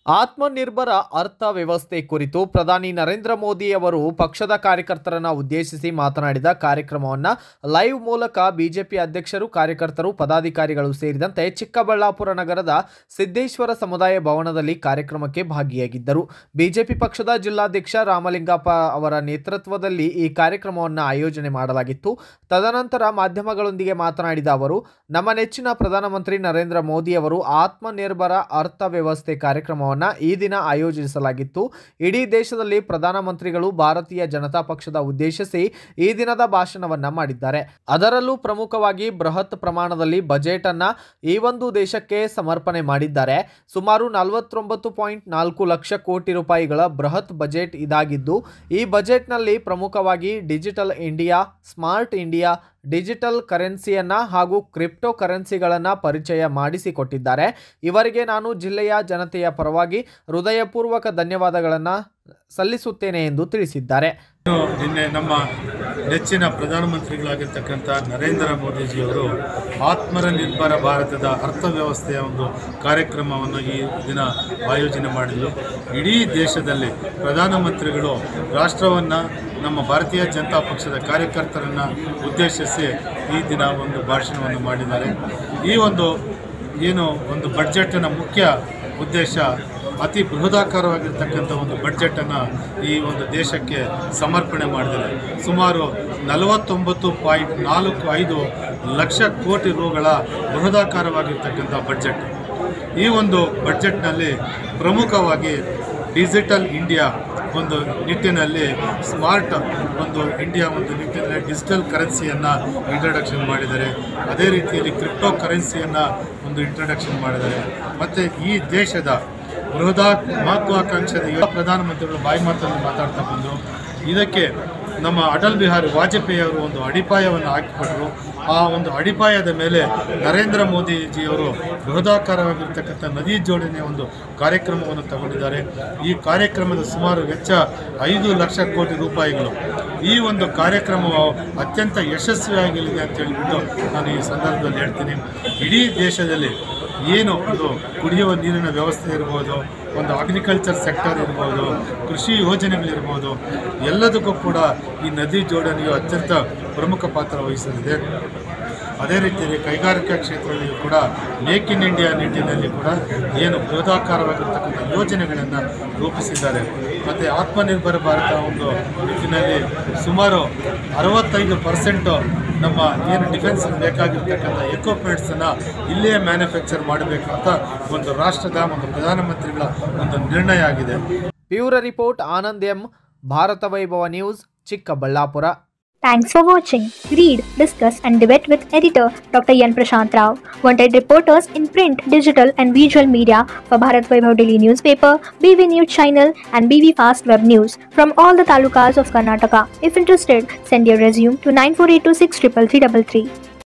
ಆತ್ಮನಿರ್ಭರ ಅರ್ಥ ವ್ಯವಸ್ಥೆ ಕುರಿತು ಪ್ರಧಾನಿ ನರೇಂದ್ರ ಮೋದಿ ಅವರು ಪಕ್ಷದ ಕಾರ್ಯಕರ್ತರನ್ನ ಉದ್ದೇಶಿಸಿ ಮಾತನಾಡಿದ ಕಾರ್ಯಕ್ರಮವನ್ನು ಲೈವ್ ಮೂಲಕ ಬಿಜೆಪಿ ಅಧ್ಯಕ್ಷರು ಕಾರ್ಯಕರ್ತರು ಪದಾಧಿಕಾರಿಗಳು ಸೇರಿದಂತೆ ಚಿಕ್ಕಬಳ್ಳಾಪುರ ನಗರದ ಸಿದ್ದೇಶ್ವರ ಸಮುದಾಯ ಭವನದಲ್ಲಿ ಕಾರ್ಯಕ್ರಮಕ್ಕೆ ಭಾಗಿಯಾಗಿದ್ದರು ಬಿಜೆಪಿ ಪಕ್ಷದ ಜಿಲ್ಲಾಧ್ಯಕ್ಷ ರಾಮಲಿಂಗಪ್ಪ ಅವರ ನೇತೃತ್ವದಲ್ಲಿ ಈ ಕಾರ್ಯಕ್ರಮವನ್ನು ಆಯೋಜನೆ ಮಾಡಲಾಗಿತ್ತು ತದನಂತರ ಮಾಧ್ಯಮಗಳೊಂದಿಗೆ ಮಾತನಾಡಿದ ಅವರು ನಮ್ಮ ನೆಚ್ಚಿನ ಪ್ರಧಾನಮಂತ್ರಿ ನರೇಂದ್ರ ಮೋದಿ ಅವರು ಆತ್ಮನಿರ್ಭರ ಅರ್ಥ ವ್ಯವಸ್ಥೆ ಕಾರ್ಯಕ್ರಮವನ್ನು ಈ ದಿನ ಆಯೋಜಿಸಲಾಗಿತ್ತು ಇಡೀ ದೇಶದಲ್ಲಿ ಪ್ರಧಾನಮಂತ್ರಿಗಳು ಭಾರತೀಯ ಜನತಾ ಪಕ್ಷದ ಉದ್ದೇಶಿಸಿ ಈ ದಿನದ ಭಾಷಣವನ್ನ ಮಾಡಿದ್ದಾರೆ ಅದರಲ್ಲೂ ಪ್ರಮುಖವಾಗಿ ಬೃಹತ್ ಪ್ರಮಾಣದಲ್ಲಿ ಬಜೆಟ್ ಅನ್ನ ಈ ಒಂದು ದೇಶಕ್ಕೆ ಸಮರ್ಪಣೆ ಮಾಡಿದ್ದಾರೆ ಸುಮಾರು ನಲವತ್ತೊಂಬತ್ತು ಪಾಯಿಂಟ್ ನಾಲ್ಕು ಲಕ್ಷ ಕೋಟಿ ರೂಪಾಯಿಗಳ ಬೃಹತ್ ಬಜೆಟ್ ಇದಾಗಿದ್ದು ಈ ಬಜೆಟ್ನಲ್ಲಿ ಪ್ರಮುಖವಾಗಿ digital India smart India digital ಕರೆನ್ಸಿಯನ್ನ ಹಾಗೂ ಕ್ರಿಪ್ಟೋ ಕರೆನ್ಸಿಗಳನ್ನು ಪರಿಚಯ ಮಾಡಿಸಿಕೊಟ್ಟಿದ್ದಾರೆ ಇವರಿಗೆ ನಾನು ಜಿಲ್ಲೆಯ ಜನತೆಯ ಪರವಾಗಿ ಹೃದಯಪೂರ್ವಕ ಧನ್ಯವಾದಗಳನ್ನು ಸಲ್ಲಿಸುತ್ತೇನೆ ಎಂದು ತಿಳಿಸಿದ್ದಾರೆ ಇನ್ನು ನಿನ್ನೆ ನಮ್ಮ ನೆಚ್ಚಿನ ಪ್ರಧಾನಮಂತ್ರಿಗಳಾಗಿರ್ತಕ್ಕಂಥ ನರೇಂದ್ರ ಮೋದಿಜಿಯವರು ಆತ್ಮನಿರ್ಭರ ಭಾರತದ ಅರ್ಥವ್ಯವಸ್ಥೆಯ ಒಂದು ಕಾರ್ಯಕ್ರಮವನ್ನು ಈ ದಿನ ಆಯೋಜನೆ ಮಾಡಿದರು ಇಡೀ ದೇಶದಲ್ಲಿ ಪ್ರಧಾನಮಂತ್ರಿಗಳು ರಾಷ್ಟ್ರವನ್ನು ನಮ್ಮ ಭಾರತೀಯ ಜನತಾ ಪಕ್ಷದ ಕಾರ್ಯಕರ್ತರನ್ನು ಉದ್ದೇಶಿಸಿ ಈ ದಿನ ಒಂದು ಭಾಷಣವನ್ನು ಮಾಡಿದ್ದಾರೆ ಈ ಒಂದು ಏನು ಒಂದು ಬಡ್ಜೆಟಿನ ಮುಖ್ಯ ಉದ್ದೇಶ ಅತಿ ಬೃಹದಾಕಾರವಾಗಿರ್ತಕ್ಕಂಥ ಒಂದು ಬಡ್ಜೆಟನ್ನು ಈ ಒಂದು ದೇಶಕ್ಕೆ ಸಮರ್ಪಣೆ ಮಾಡಿದ್ದಾರೆ ಸುಮಾರು ನಲವತ್ತೊಂಬತ್ತು ಪಾಯಿಂಟ್ ನಾಲ್ಕು ಐದು ಲಕ್ಷ ಕೋಟಿ ರುಗಳ ಬೃಹದಾಕಾರವಾಗಿರ್ತಕ್ಕಂಥ ಬಡ್ಜೆಟ್ ಈ ಒಂದು ಬಡ್ಜೆಟ್ನಲ್ಲಿ ಪ್ರಮುಖವಾಗಿ ಡಿಜಿಟಲ್ ಇಂಡಿಯಾ ಒಂದು ನಿಟ್ಟಿನಲ್ಲಿ ಸ್ಮಾರ್ಟ್ ಒಂದು ಇಂಡಿಯಾ ಒಂದು ನಿಟ್ಟಿನಲ್ಲಿ ಡಿಜಿಟಲ್ ಕರೆನ್ಸಿಯನ್ನು ಇಂಟ್ರಡಕ್ಷನ್ ಮಾಡಿದ್ದಾರೆ ಅದೇ ರೀತಿಯಲ್ಲಿ ಕ್ರಿಪ್ಟೋ ಕರೆನ್ಸಿಯನ್ನು ಒಂದು ಇಂಟ್ರಡಕ್ಷನ್ ಮಾಡಿದ್ದಾರೆ ಮತ್ತು ಈ ದೇಶದ ಬೃಹದಾ ಮಹತ್ವಾಕಾಂಕ್ಷದ ಯುವ ಪ್ರಧಾನಮಂತ್ರಿಗಳು ಬಾಯಿ ಮಾತಲ್ಲಿ ಮಾತಾಡ್ತಾ ಬಂದರು ಇದಕ್ಕೆ ನಮ್ಮ ಅಟಲ್ ಬಿಹಾರಿ ವಾಜಪೇಯಿ ಅವರು ಒಂದು ಅಡಿಪಾಯವನ್ನು ಹಾಕಿಕೊಟ್ರು ಆ ಒಂದು ಅಡಿಪಾಯದ ಮೇಲೆ ನರೇಂದ್ರ ಮೋದಿಜಿಯವರು ಬೃಹದಾಕಾರವಾಗಿರ್ತಕ್ಕಂಥ ನದಿ ಜೋಡಣೆಯ ಒಂದು ಕಾರ್ಯಕ್ರಮವನ್ನು ತಗೊಂಡಿದ್ದಾರೆ ಈ ಕಾರ್ಯಕ್ರಮದ ಸುಮಾರು ವೆಚ್ಚ ಐದು ಲಕ್ಷ ಕೋಟಿ ರೂಪಾಯಿಗಳು ಈ ಒಂದು ಕಾರ್ಯಕ್ರಮವು ಅತ್ಯಂತ ಯಶಸ್ವಿಯಾಗಲಿದೆ ಅಂತ ಹೇಳಿಬಿಟ್ಟು ನಾನು ಈ ಸಂದರ್ಭದಲ್ಲಿ ಹೇಳ್ತೀನಿ ಇಡೀ ದೇಶದಲ್ಲಿ ಏನು ಒಂದು ಕುಡಿಯುವ ನೀರಿನ ವ್ಯವಸ್ಥೆ ಇರ್ಬೋದು ಒಂದು ಅಗ್ರಿಕಲ್ಚರ್ ಸೆಕ್ಟರ್ ಇರ್ಬೋದು ಕೃಷಿ ಯೋಜನೆಗಳಿರ್ಬೋದು ಎಲ್ಲದಕ್ಕೂ ಕೂಡ ಈ ನದಿ ಜೋಡಣೆಯು ಅತ್ಯಂತ ಪ್ರಮುಖ ಪಾತ್ರ ವಹಿಸಲಿದೆ ಅದೇ ರೀತಿಯಲ್ಲಿ ಕೈಗಾರಿಕಾ ಕ್ಷೇತ್ರದಲ್ಲಿಯೂ ಕೂಡ ಮೇಕ್ ಇನ್ ಇಂಡಿಯಾ ನಿಟ್ಟಿನಲ್ಲಿ ಕೂಡ ಏನು ಬೃಹದಾಕಾರವಾಗಿರ್ತಕ್ಕಂಥ ಯೋಜನೆಗಳನ್ನು ರೂಪಿಸಿದ್ದಾರೆ ಮತ್ತು ಆತ್ಮನಿರ್ಭರ ಭಾರತ ಒಂದು ನಿಟ್ಟಿನಲ್ಲಿ ಸುಮಾರು ಅರವತ್ತೈದು ಪರ್ಸೆಂಟು ನಮ್ಮ ಏನು ಡಿಫೆನ್ಸ್ ಬೇಕಾಗಿರ್ತಕ್ಕಂಥ ಎಕ್ವಿಪ್ಮೆಂಟ್ಸನ್ನು ಇಲ್ಲೇ ಮ್ಯಾನುಫ್ಯಾಕ್ಚರ್ ಮಾಡಬೇಕಂತ ಒಂದು ರಾಷ್ಟ್ರದ ಒಂದು ಪ್ರಧಾನಮಂತ್ರಿಗಳ ಒಂದು ನಿರ್ಣಯ ಆಗಿದೆ bureau report Anand M Bharat Vaibhava news Chikkaballapura Thanks for watching. Read, discuss, and debate with editor Dr. Yan Prashant Rao. Wanted reporters in print, digital, and visual media for Bharat Vaibhav Daily newspaper, BV News channel, and BV Fast Web News from all the talukas of Karnataka. If interested, send your resume to 9482633333.